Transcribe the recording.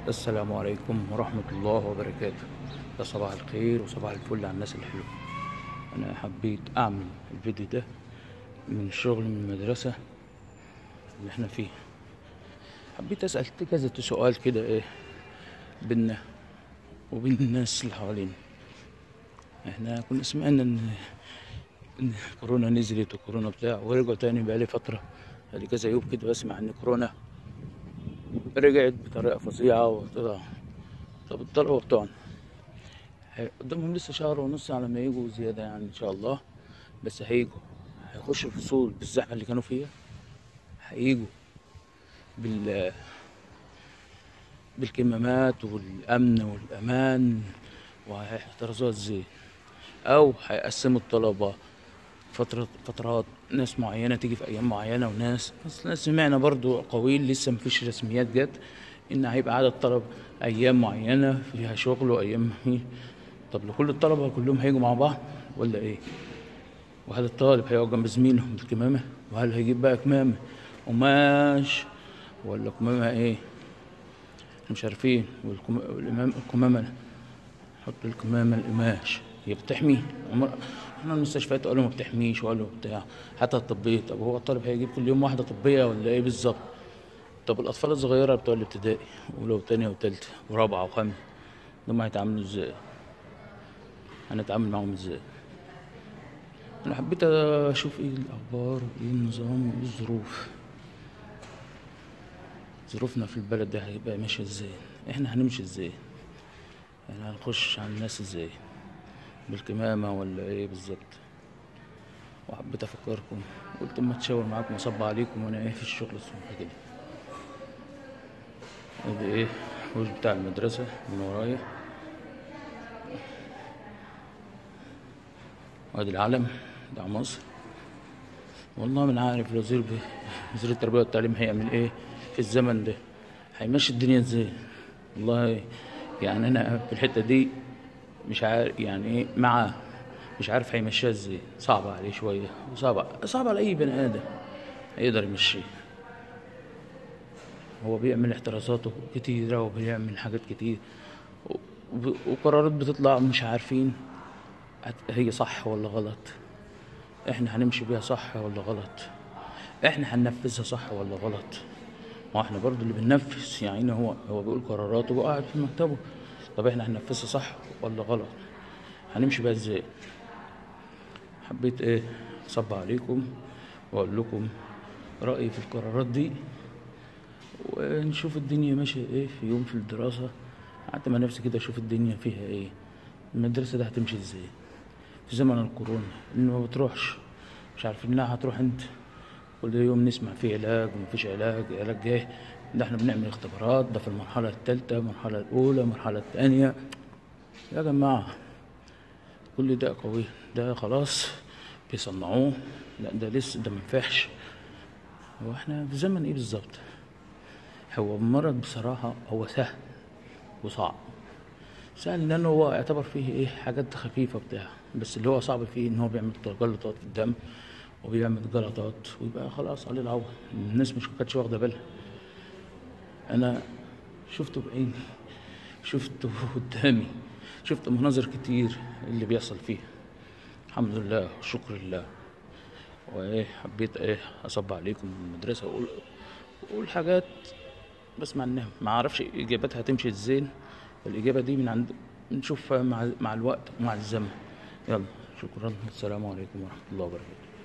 السلام عليكم ورحمة الله وبركاته يا صباح الخير وصباح الفل على الناس الحلوة أنا حبيت أعمل الفيديو ده من الشغل من المدرسة اللي احنا فيه حبيت أسأل كذا سؤال كده إيه بينا وبين الناس اللي حوالينا احنا كنا سمعنا إن إن كورونا نزلت وكورونا بتاع ورجعوا تاني بقالي فترة بقالي كذا يوم كده بسمع إن كورونا رجعت بطريقة فظيعة وطلع طب الطلبة بتوعنا هي- قدامهم لسه شهر ونص على ما يجوا زيادة يعني إن شاء الله بس هيجوا هيخشوا الفصول بالزحمة اللي كانوا فيها هيجوا بال بالكمامات والأمن والأمان وهيحترزوها ازاي أو هيقسموا الطلبة فترة فترات ناس معينة تيجي في أيام معينة وناس بس ناس سمعنا برضو أقاويل لسه مفيش رسميات جت إن هيبقى عدد طلب أيام معينة فيها شغل وأيام هي طب لكل الطلبة كلهم هيجوا مع بعض ولا إيه؟ وهل الطالب هيقعد جنب زميله بالكمامة؟ وهل هيجيب بقى كمامة قماش ولا كمامة إيه؟ إحنا مش عارفين والكم- والإمام الكمامة حط الكمامة القماش هي بتحمي عمر احنا المستشفيات قالوا ما بتحميش وقالوا بتاع حتى الطبية طب هو الطالب هيجيب كل يوم واحدة طبية ولا ايه بالظبط طب الأطفال الصغيرة بتوع الابتدائي أولى وتانية وتالتة ورابعة وخامسة دول هيتعاملوا ازاي؟ هنتعامل معاهم ازاي؟ أنا حبيت أشوف ايه الأخبار وايه النظام وايه الظروف ظروفنا في البلد ده هيبقى ماشية ازاي؟ احنا هنمشي ازاي؟ يعني هنخش على الناس ازاي بالكمامة ولا ايه بالظبط وحبيت افكركم قلت اما اتشاور معاكم واصب عليكم وانا ايه في الشغل الصبح كده ادي ايه الحوش بتاع المدرسة من ورايا وادي العلم بتاع مصر والله من عارف الوزير ب... وزير التربية والتعليم هيعمل ايه في الزمن ده هيمشي الدنيا ازاي والله يعني انا في الحتة دي مش عارف يعني ايه مع مش عارف هيمشيها ازاي صعبة عليه شوية صعبة صعبة على اي بني ادم هيقدر يمشيه هو بيعمل احترازاته كتيرة وبيعمل حاجات كتير و- وب- وقرارات بتطلع مش عارفين هت- هي صح ولا غلط احنا هنمشي بيها صح ولا غلط احنا هننفذها صح ولا غلط ما احنا برضو اللي بننفذ يعني هو هو بيقول قراراته وقاعد في مكتبه طب احنا هننفذها صح ولا غلط هنمشي بيها ازاي حبيت ايه اصب عليكم واقول لكم رايي في القرارات دي ونشوف الدنيا ماشيه ايه في يوم في الدراسه قعدت مع نفسي كده اشوف الدنيا فيها ايه المدرسه ده هتمشي ازاي في زمن الكورونا انه ما بتروحش مش عارفين انها هتروح انت كل يوم نسمع في علاج ومفيش علاج علاج جاي ده احنا بنعمل اختبارات ده في المرحلة الثالثة المرحلة الأولى المرحلة الثانية يا جماعة كل ده قوي ده خلاص بيصنعوه لا ده لسه ده منفعش هو احنا في زمن ايه بالظبط هو المرض بصراحة هو سهل وصعب سهل لأنه هو يعتبر فيه ايه حاجات خفيفة بتاع بس اللي هو صعب فيه ان هو بيعمل جلطات في الدم وبيعمل جلطات ويبقى خلاص عليه العوض الناس مش كانتش واخدة بالها انا شفته بعيني شفته قدامي شفت مناظر كتير اللي بيحصل فيها الحمد لله والشكر لله وايه حبيت ايه اصب عليكم من المدرسه واقول واقول حاجات بسمع انها ما اعرفش اجابتها هتمشي ازاي الاجابه دي من عند نشوفها مع مع الوقت ومع الزمن يلا شكرا والسلام عليكم ورحمه الله وبركاته